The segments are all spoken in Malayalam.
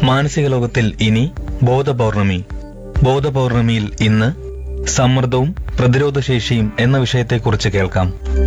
മാനസിക ലോകത്തിൽ ഇനി ബോധപൗർണമി ബോധപൗർണമിയിൽ ഇന്ന് സമ്മർദ്ദവും പ്രതിരോധശേഷിയും എന്ന വിഷയത്തെക്കുറിച്ച് കേൾക്കാം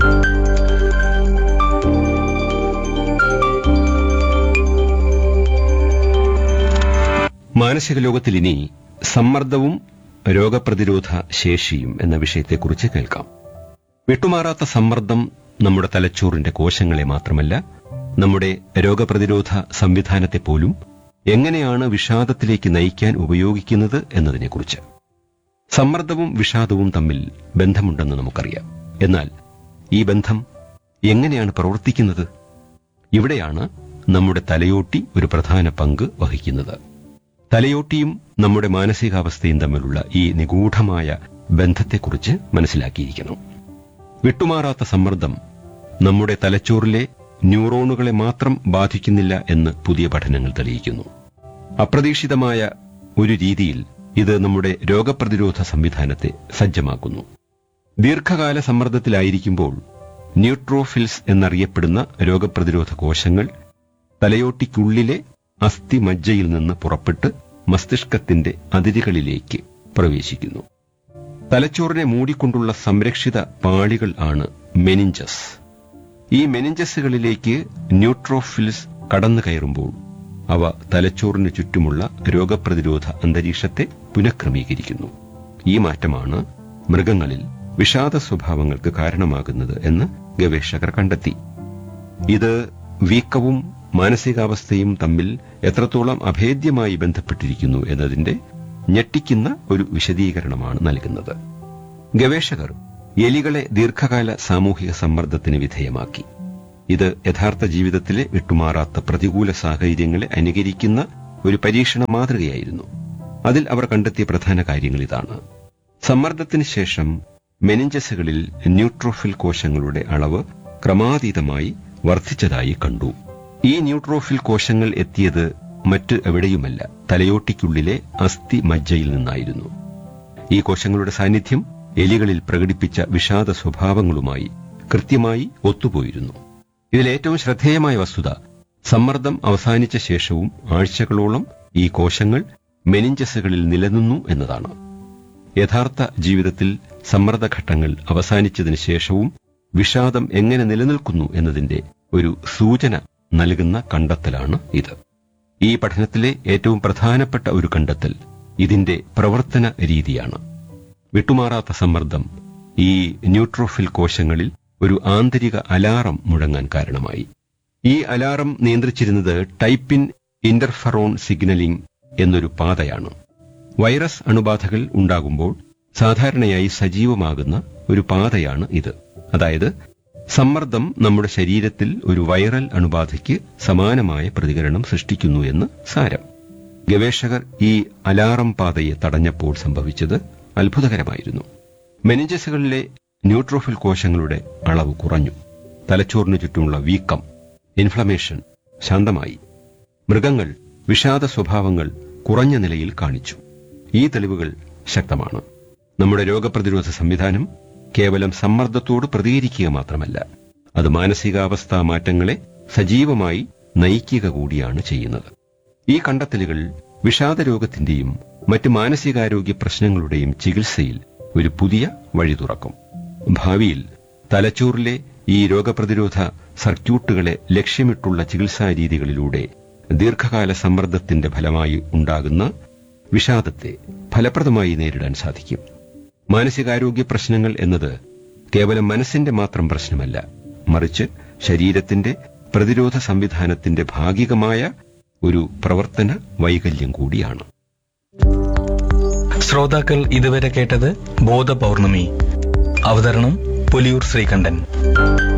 മാനസിക ലോകത്തിൽ ഇനി സമ്മർദ്ദവും രോഗപ്രതിരോധ ശേഷിയും എന്ന വിഷയത്തെക്കുറിച്ച് കേൾക്കാം വിട്ടുമാറാത്ത സമ്മർദ്ദം നമ്മുടെ തലച്ചോറിന്റെ കോശങ്ങളെ മാത്രമല്ല നമ്മുടെ രോഗപ്രതിരോധ സംവിധാനത്തെ പോലും എങ്ങനെയാണ് വിഷാദത്തിലേക്ക് നയിക്കാൻ ഉപയോഗിക്കുന്നത് എന്നതിനെക്കുറിച്ച് സമ്മർദ്ദവും വിഷാദവും തമ്മിൽ ബന്ധമുണ്ടെന്ന് നമുക്കറിയാം എന്നാൽ ഈ ബന്ധം എങ്ങനെയാണ് പ്രവർത്തിക്കുന്നത് ഇവിടെയാണ് നമ്മുടെ തലയോട്ടി ഒരു പ്രധാന പങ്ക് വഹിക്കുന്നത് തലയോട്ടിയും നമ്മുടെ മാനസികാവസ്ഥയും തമ്മിലുള്ള ഈ നിഗൂഢമായ ബന്ധത്തെക്കുറിച്ച് മനസ്സിലാക്കിയിരിക്കണം വിട്ടുമാറാത്ത സമ്മർദ്ദം നമ്മുടെ തലച്ചോറിലെ ന്യൂറോണുകളെ മാത്രം ബാധിക്കുന്നില്ല എന്ന് പുതിയ പഠനങ്ങൾ തെളിയിക്കുന്നു അപ്രതീക്ഷിതമായ ഒരു രീതിയിൽ ഇത് നമ്മുടെ രോഗപ്രതിരോധ സംവിധാനത്തെ സജ്ജമാക്കുന്നു ദീർഘകാല സമ്മർദ്ദത്തിലായിരിക്കുമ്പോൾ ന്യൂട്രോഫിൽസ് എന്നറിയപ്പെടുന്ന രോഗപ്രതിരോധ കോശങ്ങൾ തലയോട്ടിക്കുള്ളിലെ അസ്ഥിമജ്ജയിൽ നിന്ന് പുറപ്പെട്ട് മസ്തിഷ്കത്തിന്റെ അതിരുകളിലേക്ക് പ്രവേശിക്കുന്നു തലച്ചോറിനെ മൂടിക്കൊണ്ടുള്ള സംരക്ഷിത പാളികൾ ആണ് മെനിഞ്ചസ് ഈ മെനിഞ്ചസുകളിലേക്ക് ന്യൂട്രോഫിൽസ് കടന്നു കയറുമ്പോൾ അവ തലച്ചോറിന് ചുറ്റുമുള്ള രോഗപ്രതിരോധ അന്തരീക്ഷത്തെ പുനഃക്രമീകരിക്കുന്നു ഈ മാറ്റമാണ് മൃഗങ്ങളിൽ വിഷാദ സ്വഭാവങ്ങൾക്ക് കാരണമാകുന്നത് എന്ന് ഗവേഷകർ കണ്ടെത്തി ഇത് വീക്കവും മാനസികാവസ്ഥയും തമ്മിൽ എത്രത്തോളം അഭേദ്യമായി ബന്ധപ്പെട്ടിരിക്കുന്നു എന്നതിന്റെ ഞെട്ടിക്കുന്ന ഒരു വിശദീകരണമാണ് നൽകുന്നത് ഗവേഷകർ എലികളെ ദീർഘകാല സാമൂഹിക സമ്മർദ്ദത്തിന് വിധേയമാക്കി ഇത് യഥാർത്ഥ ജീവിതത്തിലെ വിട്ടുമാറാത്ത പ്രതികൂല സാഹചര്യങ്ങളെ അനുകരിക്കുന്ന ഒരു പരീക്ഷണ മാതൃകയായിരുന്നു അതിൽ അവർ കണ്ടെത്തിയ പ്രധാന കാര്യങ്ങൾ ഇതാണ് സമ്മർദ്ദത്തിന് ശേഷം മെനിഞ്ചസുകളിൽ ന്യൂട്രോഫിൽ കോശങ്ങളുടെ അളവ് ക്രമാതീതമായി വർദ്ധിച്ചതായി കണ്ടു ഈ ന്യൂട്രോഫിൽ കോശങ്ങൾ എത്തിയത് മറ്റ് എവിടെയുമല്ല തലയോട്ടിക്കുള്ളിലെ അസ്ഥി മജ്ജയിൽ നിന്നായിരുന്നു ഈ കോശങ്ങളുടെ സാന്നിധ്യം എലികളിൽ പ്രകടിപ്പിച്ച വിഷാദ സ്വഭാവങ്ങളുമായി കൃത്യമായി ഒത്തുപോയിരുന്നു ഇതിലേറ്റവും ശ്രദ്ധേയമായ വസ്തുത സമ്മർദ്ദം അവസാനിച്ച ശേഷവും ആഴ്ചകളോളം ഈ കോശങ്ങൾ മെനിഞ്ചസുകളിൽ നിലനിന്നു എന്നതാണ് യഥാർത്ഥ ജീവിതത്തിൽ സമ്മർദ്ദഘട്ടങ്ങൾ അവസാനിച്ചതിന് ശേഷവും വിഷാദം എങ്ങനെ നിലനിൽക്കുന്നു എന്നതിന്റെ ഒരു സൂചന നൽകുന്ന കണ്ടെത്തലാണ് ഇത് ഈ പഠനത്തിലെ ഏറ്റവും പ്രധാനപ്പെട്ട ഒരു കണ്ടെത്തൽ ഇതിന്റെ പ്രവർത്തന രീതിയാണ് വിട്ടുമാറാത്ത സമ്മർദ്ദം ഈ ന്യൂട്രോഫിൽ കോശങ്ങളിൽ ഒരു ആന്തരിക അലാറം മുഴങ്ങാൻ കാരണമായി ഈ അലാറം നിയന്ത്രിച്ചിരുന്നത് ടൈപ്പിൻ ഇന്റർഫറോൺ സിഗ്നലിംഗ് എന്നൊരു പാതയാണ് വൈറസ് അണുബാധകൾ ഉണ്ടാകുമ്പോൾ സാധാരണയായി സജീവമാകുന്ന ഒരു പാതയാണ് ഇത് അതായത് സമ്മർദ്ദം നമ്മുടെ ശരീരത്തിൽ ഒരു വൈറൽ അണുബാധയ്ക്ക് സമാനമായ പ്രതികരണം സൃഷ്ടിക്കുന്നു എന്ന് സാരം ഗവേഷകർ ഈ അലാറം പാതയെ തടഞ്ഞപ്പോൾ സംഭവിച്ചത് അത്ഭുതകരമായിരുന്നു മെനിഞ്ചസുകളിലെ ന്യൂട്രോഫിൽ കോശങ്ങളുടെ അളവ് കുറഞ്ഞു തലച്ചോറിന് ചുറ്റുമുള്ള വീക്കം ഇൻഫ്ലമേഷൻ ശാന്തമായി മൃഗങ്ങൾ വിഷാദ സ്വഭാവങ്ങൾ കുറഞ്ഞ നിലയിൽ കാണിച്ചു ഈ തെളിവുകൾ ശക്തമാണ് നമ്മുടെ രോഗപ്രതിരോധ സംവിധാനം കേവലം സമ്മർദ്ദത്തോട് പ്രതികരിക്കുക മാത്രമല്ല അത് മാനസികാവസ്ഥാ മാറ്റങ്ങളെ സജീവമായി നയിക്കുക കൂടിയാണ് ചെയ്യുന്നത് ഈ കണ്ടെത്തലുകൾ വിഷാദരോഗത്തിന്റെയും മറ്റ് മാനസികാരോഗ്യ പ്രശ്നങ്ങളുടെയും ചികിത്സയിൽ ഒരു പുതിയ വഴി തുറക്കും ഭാവിയിൽ തലച്ചോറിലെ ഈ രോഗപ്രതിരോധ സർക്യൂട്ടുകളെ ലക്ഷ്യമിട്ടുള്ള ചികിത്സാ രീതികളിലൂടെ ദീർഘകാല സമ്മർദ്ദത്തിന്റെ ഫലമായി ഉണ്ടാകുന്ന വിഷാദത്തെ ഫലപ്രദമായി നേരിടാൻ സാധിക്കും മാനസികാരോഗ്യ പ്രശ്നങ്ങൾ എന്നത് കേവലം മനസ്സിന്റെ മാത്രം പ്രശ്നമല്ല മറിച്ച് ശരീരത്തിന്റെ പ്രതിരോധ സംവിധാനത്തിന്റെ ഭാഗികമായ ഒരു പ്രവർത്തന വൈകല്യം കൂടിയാണ് ശ്രോതാക്കൾ ഇതുവരെ കേട്ടത് ബോധപൗർണമി അവതരണം പുലിയൂർ ശ്രീകണ്ഠൻ